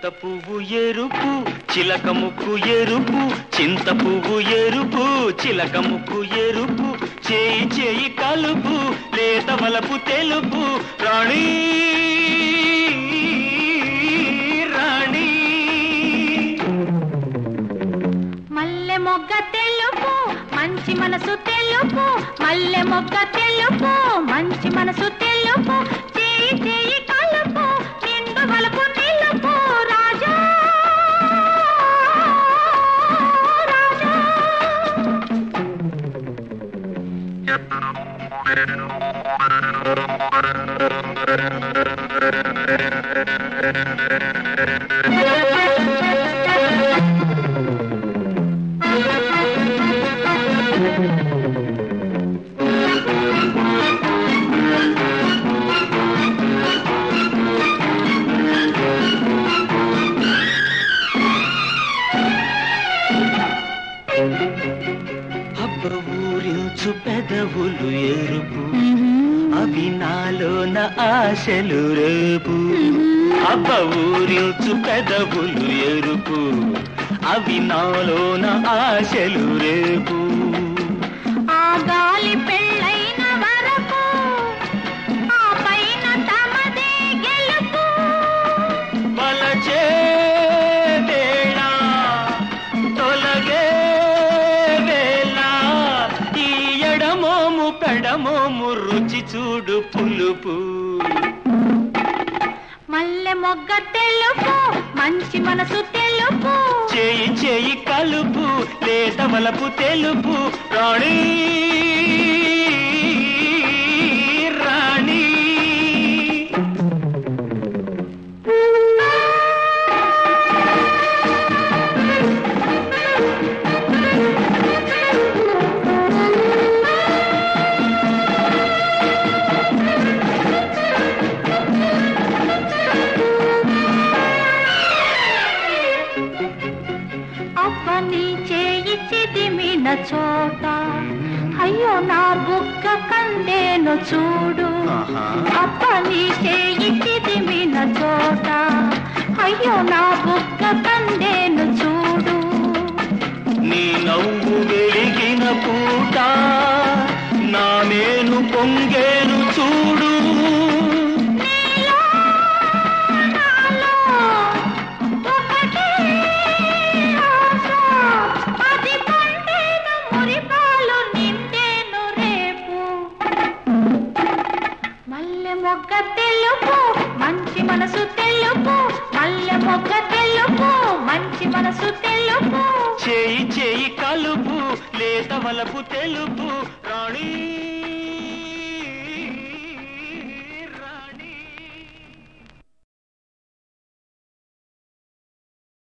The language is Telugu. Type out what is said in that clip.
చింత పువ్వు ఎరుపు చిలక ముక్కు ఎరుపు చింత పువ్వు ఎరుపు చిలక ముక్కు ఎరుపు చేయి చేయి కలుపు లేత వలపు తెలుపు రాణి రాణి మల్లె మొగ్గ తెలుపు మంచి మనసు తెలుపు మల్లె మొగ్గ తెలుపు మంచి మనసు తెలుపు చేయి చేయి కలుపు నిండు వలపు నిలుపు రాజా రాజా హబ్బ ఊరించు పెదవులు ఎరుపు అవి నాలోన ఆశలు రేపు అబ్బ ఊరించు పెదవులు ఎరుపు అవి నాలోన ఆశలు రేపు ఆ గాలి పెళ్ళైన వరకు ఆ పైన తమదే గెలుపు వలచే వేళ తొలగే వేళ ఈ ఎడమోము పెడమోము రుచి చూడు పులుపు మల్లె మొగ్గ తెలుపు మంచి మనసు తెలుపు చేయి చేయి కలుపు లేత వలపు తెలుపు రాణి రాణి అవ్వని చేయి చిదిమిన చోట అయ్యో నా బుగ్గ కందేను చూడు ఆహా. అవ్వని చేయి చిదిమిన చోట అయ్యో నా బుగ్గ కందేను చూడు నీ నవ్వు వెలిగిన పూట నా మేను పొంగేను చూడు నీలో నాలో ఒకటే ఆశ. అది పండేను మురిపాలు నిండేను రేపు మల్లె మొగ్గ తెలుపు మంచి మనసు తెలుపు మల్లె మొగ్గ తెలుపు మంచి మనసు తెలుపు చేయి చేయి కలుపు లేత వలపు తెలుపు రాణి